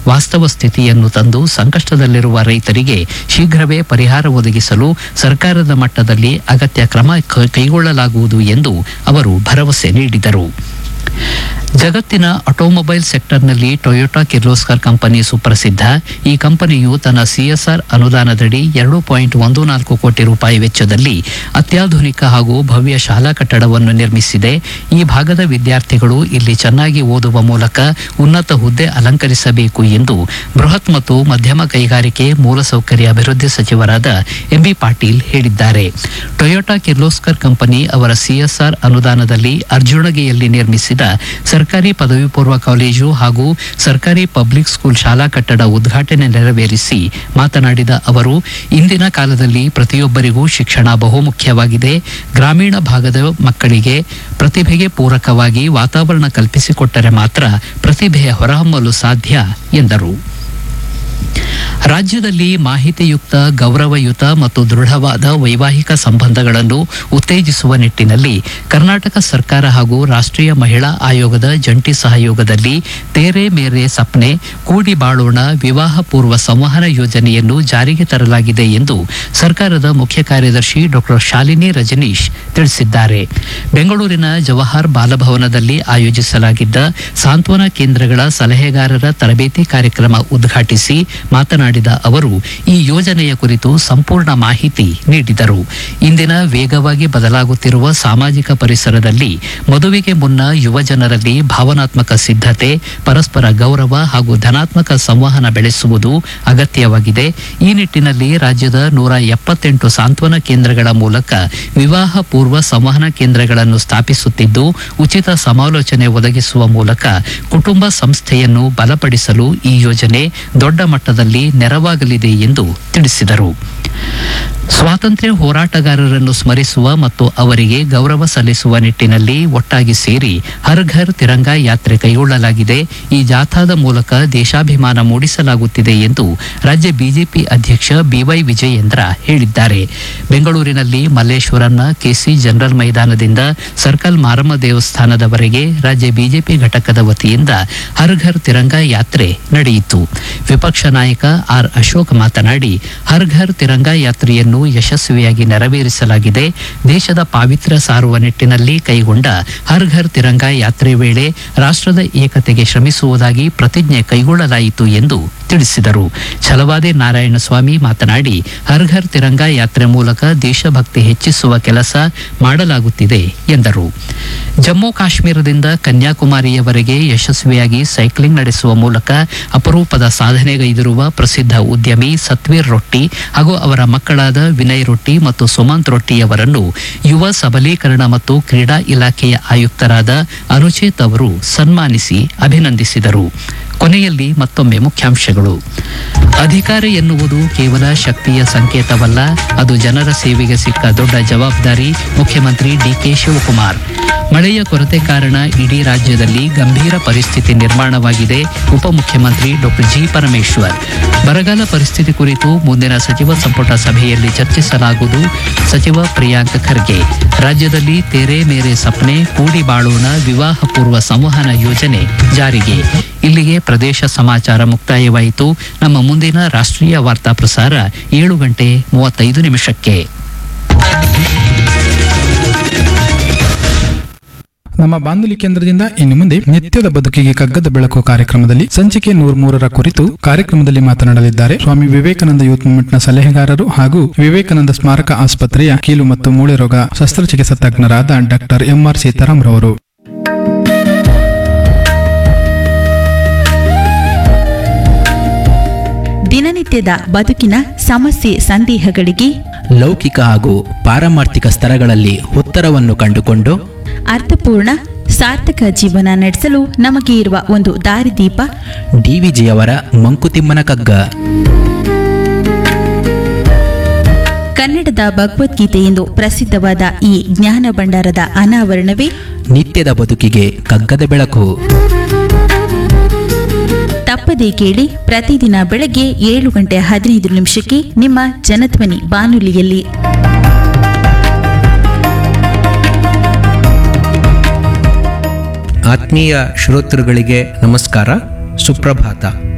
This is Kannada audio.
ವಾಸ್ತವ ಸ್ಥಿತಿಯನ್ನು ತಂದು ಸಂಕಷ್ಟದಲ್ಲಿರುವ ರೈತರಿಗೆ ಶೀಘ್ರವೇ ಪರಿಹಾರ ಒದಗಿಸಲು ಸರ್ಕಾರದ ಮಟ್ಟದಲ್ಲಿ ಅಗತ್ಯ ಕ್ರಮ ಕ- ಕೈಗೊಳ್ಳಲಾಗುವುದು ಎಂದು ಅವರು ಭರವಸೆ ನೀಡಿದರು ಜಗತ್ತಿನ ಆಟೋಮೊಬೈಲ್ ಸೆಕ್ಟರ್ನಲ್ಲಿ ಟೊಯೋಟಾ ಕಿರ್ಲೋಸ್ಕರ್ ಕಂಪನಿ ಸುಪ್ರಸಿದ್ಧ ಈ ಕಂಪನಿಯು ತನ್ನ ಸಿಎಸ್ಆರ್ ಅನುದಾನದಡಿ ಎರಡು ಪಾಯಿಂಟ್ ಒಂದು ನಾಲ್ಕು ಕೋಟಿ ರೂಪಾಯಿ ವೆಚ್ಚದಲ್ಲಿ ಅತ್ಯಾಧುನಿಕ ಹಾಗೂ ಭವ್ಯ ಶಾಲಾ ಕಟ್ಟಡವನ್ನು ನಿರ್ಮಿಸಿದೆ ಈ ಭಾಗದ ವಿದ್ಯಾರ್ಥಿಗಳು ಇಲ್ಲಿ ಚೆನ್ನಾಗಿ ಓದುವ ಮೂಲಕ ಉನ್ನತ ಹುದ್ದೆ ಅಲಂಕರಿಸಬೇಕು ಎಂದು ಬೃಹತ್ ಮತ್ತು ಮಧ್ಯಮ ಕೈಗಾರಿಕೆ ಮೂಲಸೌಕರ್ಯ ಅಭಿವೃದ್ಧಿ ಸಚಿವರಾದ ಎಂಬಿ ಪಾಟೀಲ್ ಹೇಳಿದ್ದಾರೆ ಟೊಯೋಟಾ ಕಿರ್ಲೋಸ್ಕರ್ ಕಂಪನಿ ಅವರ ಸಿಎಸ್ಆರ್ ಅನುದಾನದಲ್ಲಿ ಅರ್ಜುಣಗಿಯಲ್ಲಿ ನಿರ್ಮಿಸಿದ ಸರ್ಕಾರಿ ಪದವಿ ಪೂರ್ವ ಕಾಲೇಜು ಹಾಗೂ ಸರ್ಕಾರಿ ಪಬ್ಲಿಕ್ ಸ್ಕೂಲ್ ಶಾಲಾ ಕಟ್ಟಡ ಉದ್ಘಾಟನೆ ನೆರವೇರಿಸಿ ಮಾತನಾಡಿದ ಅವರು ಇಂದಿನ ಕಾಲದಲ್ಲಿ ಪ್ರತಿಯೊಬ್ಬರಿಗೂ ಶಿಕ್ಷಣ ಬಹುಮುಖ್ಯವಾಗಿದೆ ಗ್ರಾಮೀಣ ಭಾಗದ ಮಕ್ಕಳಿಗೆ ಪ್ರತಿಭೆಗೆ ಪೂರಕವಾಗಿ ವಾತಾವರಣ ಕಲ್ಪಿಸಿಕೊಟ್ಟರೆ ಮಾತ್ರ ಪ್ರತಿಭೆಯ ಹೊರಹೊಮ್ಮಲು ಸಾಧ್ಯ ಎಂದರು ರಾಜ್ಯದಲ್ಲಿ ಮಾಹಿತಿಯುಕ್ತ ಗೌರವಯುತ ಮತ್ತು ದೃಢವಾದ ವೈವಾಹಿಕ ಸಂಬಂಧಗಳನ್ನು ಉತ್ತೇಜಿಸುವ ನಿಟ್ಟಿನಲ್ಲಿ ಕರ್ನಾಟಕ ಸರ್ಕಾರ ಹಾಗೂ ರಾಷ್ಟ್ರೀಯ ಮಹಿಳಾ ಆಯೋಗದ ಜಂಟಿ ಸಹಯೋಗದಲ್ಲಿ ತೇರೆ ಮೇರೆ ಸಪ್ನೆ ಕೂಡಿ ಬಾಳೋಣ ವಿವಾಹ ಪೂರ್ವ ಸಂವಹನ ಯೋಜನೆಯನ್ನು ಜಾರಿಗೆ ತರಲಾಗಿದೆ ಎಂದು ಸರ್ಕಾರದ ಮುಖ್ಯ ಕಾರ್ಯದರ್ಶಿ ಡಾಕ್ಟರ್ ಶಾಲಿನಿ ರಜನೀಶ್ ತಿಳಿಸಿದ್ದಾರೆ ಬೆಂಗಳೂರಿನ ಜವಾಹರ್ ಬಾಲಭವನದಲ್ಲಿ ಆಯೋಜಿಸಲಾಗಿದ್ದ ಸಾಂತ್ವನ ಕೇಂದ್ರಗಳ ಸಲಹೆಗಾರರ ತರಬೇತಿ ಕಾರ್ಯಕ್ರಮ ಉದ್ಘಾಟಿಸಿ ಮಾತನಾಡಿದ ಅವರು ಈ ಯೋಜನೆಯ ಕುರಿತು ಸಂಪೂರ್ಣ ಮಾಹಿತಿ ನೀಡಿದರು ಇಂದಿನ ವೇಗವಾಗಿ ಬದಲಾಗುತ್ತಿರುವ ಸಾಮಾಜಿಕ ಪರಿಸರದಲ್ಲಿ ಮದುವೆಗೆ ಮುನ್ನ ಯುವ ಜನರಲ್ಲಿ ಭಾವನಾತ್ಮಕ ಸಿದ್ಧತೆ ಪರಸ್ಪರ ಗೌರವ ಹಾಗೂ ಧನಾತ್ಮಕ ಸಂವಹನ ಬೆಳೆಸುವುದು ಅಗತ್ಯವಾಗಿದೆ ಈ ನಿಟ್ಟಿನಲ್ಲಿ ರಾಜ್ಯದ ನೂರ ಎಪ್ಪತ್ತೆಂಟು ಸಾಂತ್ವನ ಕೇಂದ್ರಗಳ ಮೂಲಕ ವಿವಾಹ ಪೂರ್ವ ಸಂವಹನ ಕೇಂದ್ರಗಳನ್ನು ಸ್ಥಾಪಿಸುತ್ತಿದ್ದು ಉಚಿತ ಸಮಾಲೋಚನೆ ಒದಗಿಸುವ ಮೂಲಕ ಕುಟುಂಬ ಸಂಸ್ಥೆಯನ್ನು ಬಲಪಡಿಸಲು ಈ ಯೋಜನೆ ದೊಡ್ಡ ಮಟ್ಟದಲ್ಲಿ ನೆರವಾಗಲಿದೆ ಎಂದು ತಿಳಿಸಿದರು ಸ್ವಾತಂತ್ರ್ಯ ಹೋರಾಟಗಾರರನ್ನು ಸ್ಮರಿಸುವ ಮತ್ತು ಅವರಿಗೆ ಗೌರವ ಸಲ್ಲಿಸುವ ನಿಟ್ಟಿನಲ್ಲಿ ಒಟ್ಟಾಗಿ ಸೇರಿ ಹರ್ ಘರ್ ತಿರಂಗಾ ಯಾತ್ರೆ ಕೈಗೊಳ್ಳಲಾಗಿದೆ ಈ ಜಾಥಾದ ಮೂಲಕ ದೇಶಾಭಿಮಾನ ಮೂಡಿಸಲಾಗುತ್ತಿದೆ ಎಂದು ರಾಜ್ಯ ಬಿಜೆಪಿ ಅಧ್ಯಕ್ಷ ಬಿವೈ ವಿಜಯೇಂದ್ರ ಹೇಳಿದ್ದಾರೆ ಬೆಂಗಳೂರಿನಲ್ಲಿ ಮಲ್ಲೇಶ್ವರಂನ ಕೆಸಿ ಜನರಲ್ ಮೈದಾನದಿಂದ ಸರ್ಕಲ್ ಮಾರಮ್ಮ ದೇವಸ್ಥಾನದವರೆಗೆ ರಾಜ್ಯ ಬಿಜೆಪಿ ಘಟಕದ ವತಿಯಿಂದ ಹರ್ ಘರ್ ತಿರಂಗಾ ಯಾತ್ರೆ ನಡೆಯಿತು ವಿಪಕ್ಷ ನಾಯಕ ಆರ್ ಅಶೋಕ್ ಮಾತನಾಡಿ ಹರ್ ಘರ್ ತಿರಂಗಾ ಯಾತ್ರೆಯನ್ನು ಯಶಸ್ವಿಯಾಗಿ ನೆರವೇರಿಸಲಾಗಿದೆ ದೇಶದ ಪಾವಿತ್ರ್ಯ ಸಾರುವ ನಿಟ್ಟಿನಲ್ಲಿ ಕೈಗೊಂಡ ಹರ್ ಘರ್ ತಿರಂಗಾ ಯಾತ್ರೆ ವೇಳೆ ರಾಷ್ಟ್ರದ ಏಕತೆಗೆ ಶ್ರಮಿಸುವುದಾಗಿ ಪ್ರತಿಜ್ಞೆ ಕೈಗೊಳ್ಳಲಾಯಿತು ಎಂದು ತಿಳಿಸಿದರು ಛಲವಾದಿ ನಾರಾಯಣಸ್ವಾಮಿ ಮಾತನಾಡಿ ಹರ್ ಘರ್ ತಿರಂಗಾ ಯಾತ್ರೆ ಮೂಲಕ ದೇಶಭಕ್ತಿ ಹೆಚ್ಚಿಸುವ ಕೆಲಸ ಮಾಡಲಾಗುತ್ತಿದೆ ಎಂದರು ಜಮ್ಮು ಕಾಶ್ಮೀರದಿಂದ ಕನ್ಯಾಕುಮಾರಿಯವರೆಗೆ ಯಶಸ್ವಿಯಾಗಿ ಸೈಕ್ಲಿಂಗ್ ನಡೆಸುವ ಮೂಲಕ ಅಪರೂಪದ ಸಾಧನೆಗೈದಿರುವ ಪ್ರಸಿದ್ಧ ಉದ್ಯಮಿ ಸತ್ವೀರ್ ರೊಟ್ಟಿ ಹಾಗೂ ಅವರ ಮಕ್ಕಳಾದ ವಿನಯ್ ರೊಟ್ಟಿ ಮತ್ತು ಸುಮಂತ್ ರೊಟ್ಟಿಯವರನ್ನು ಯುವ ಸಬಲೀಕರಣ ಮತ್ತು ಕ್ರೀಡಾ ಇಲಾಖೆಯ ಆಯುಕ್ತರಾದ ಅನುಚೇತ್ ಅವರು ಸನ್ಮಾನಿಸಿ ಅಭಿನಂದಿಸಿದರು ಕೊನೆಯಲ್ಲಿ ಮತ್ತೊಮ್ಮೆ ಮುಖ್ಯಾಂಶಗಳು ಅಧಿಕಾರ ಎನ್ನುವುದು ಕೇವಲ ಶಕ್ತಿಯ ಸಂಕೇತವಲ್ಲ ಅದು ಜನರ ಸೇವೆಗೆ ಸಿಕ್ಕ ದೊಡ್ಡ ಜವಾಬ್ದಾರಿ ಮುಖ್ಯಮಂತ್ರಿ ಡಿಕೆ ಶಿವಕುಮಾರ್ ಮಳೆಯ ಕೊರತೆ ಕಾರಣ ಇಡೀ ರಾಜ್ಯದಲ್ಲಿ ಗಂಭೀರ ಪರಿಸ್ಥಿತಿ ನಿರ್ಮಾಣವಾಗಿದೆ ಉಪಮುಖ್ಯಮಂತ್ರಿ ಡಾಕ್ಟರ್ ಜಿ ಪರಮೇಶ್ವರ್ ಬರಗಾಲ ಪರಿಸ್ಥಿತಿ ಕುರಿತು ಮುಂದಿನ ಸಚಿವ ಸಂಪುಟ ಸಭೆಯಲ್ಲಿ ಚರ್ಚಿಸಲಾಗುವುದು ಸಚಿವ ಪ್ರಿಯಾಂಕ್ ಖರ್ಗೆ ರಾಜ್ಯದಲ್ಲಿ ತೆರೆ ಮೇರೆ ಸಪ್ನೆ ಕೂಡಿ ಬಾಳೋಣ ವಿವಾಹ ಪೂರ್ವ ಸಂವಹನ ಯೋಜನೆ ಜಾರಿಗೆ ಇಲ್ಲಿಗೆ ಪ್ರದೇಶ ಸಮಾಚಾರ ಮುಕ್ತಾಯವಾಯಿತು ನಮ್ಮ ಮುಂದಿನ ರಾಷ್ಟ್ರೀಯ ವಾರ್ತಾ ಪ್ರಸಾರ ಏಳು ಗಂಟೆ ಮೂವತ್ತೈದು ನಿಮಿಷಕ್ಕೆ ನಮ್ಮ ಬಾನುಲಿ ಕೇಂದ್ರದಿಂದ ಇನ್ನು ಮುಂದೆ ನಿತ್ಯದ ಬದುಕಿಗೆ ಕಗ್ಗದ ಬೆಳಕು ಕಾರ್ಯಕ್ರಮದಲ್ಲಿ ಸಂಚಿಕೆ ನೂರ ಮೂರರ ಕುರಿತು ಕಾರ್ಯಕ್ರಮದಲ್ಲಿ ಮಾತನಾಡಲಿದ್ದಾರೆ ಸ್ವಾಮಿ ವಿವೇಕಾನಂದ ಯೂತ್ ಮೂವ್ಮೆಂಟ್ನ ಸಲಹೆಗಾರರು ಹಾಗೂ ವಿವೇಕಾನಂದ ಸ್ಮಾರಕ ಆಸ್ಪತ್ರೆಯ ಕೀಲು ಮತ್ತು ಮೂಳೆ ರೋಗ ಶಸ್ತ್ರಚಿಕಿತ್ಸಾ ತಜ್ಞರಾದ ಡಾಕ್ಟರ್ ಎಂಆರ್ ಸೀತಾರಾಮ್ ರವರು ದಿನನಿತ್ಯದ ಬದುಕಿನ ಸಮಸ್ಯೆ ಸಂದೇಹಗಳಿಗೆ ಲೌಕಿಕ ಹಾಗೂ ಪಾರಮಾರ್ಥಿಕ ಸ್ತರಗಳಲ್ಲಿ ಉತ್ತರವನ್ನು ಕಂಡುಕೊಂಡು ಅರ್ಥಪೂರ್ಣ ಸಾರ್ಥಕ ಜೀವನ ನಡೆಸಲು ನಮಗೆ ಇರುವ ಒಂದು ದಾರಿದೀಪ ಡಿವಿಜಿಯವರ ಮಂಕುತಿಮ್ಮನ ಕಗ್ಗ ಕನ್ನಡದ ಭಗವದ್ಗೀತೆ ಎಂದು ಪ್ರಸಿದ್ಧವಾದ ಈ ಜ್ಞಾನ ಭಂಡಾರದ ಅನಾವರಣವೇ ನಿತ್ಯದ ಬದುಕಿಗೆ ಕಗ್ಗದ ಬೆಳಕು ತಪ್ಪದೇ ಕೇಳಿ ಪ್ರತಿದಿನ ಬೆಳಗ್ಗೆ ಏಳು ಗಂಟೆ ಹದಿನೈದು ನಿಮಿಷಕ್ಕೆ ನಿಮ್ಮ ಜನಧ್ವನಿ ಬಾನುಲಿಯಲ್ಲಿ ಆತ್ಮೀಯ ಶ್ರೋತೃಗಳಿಗೆ ನಮಸ್ಕಾರ ಸುಪ್ರಭಾತ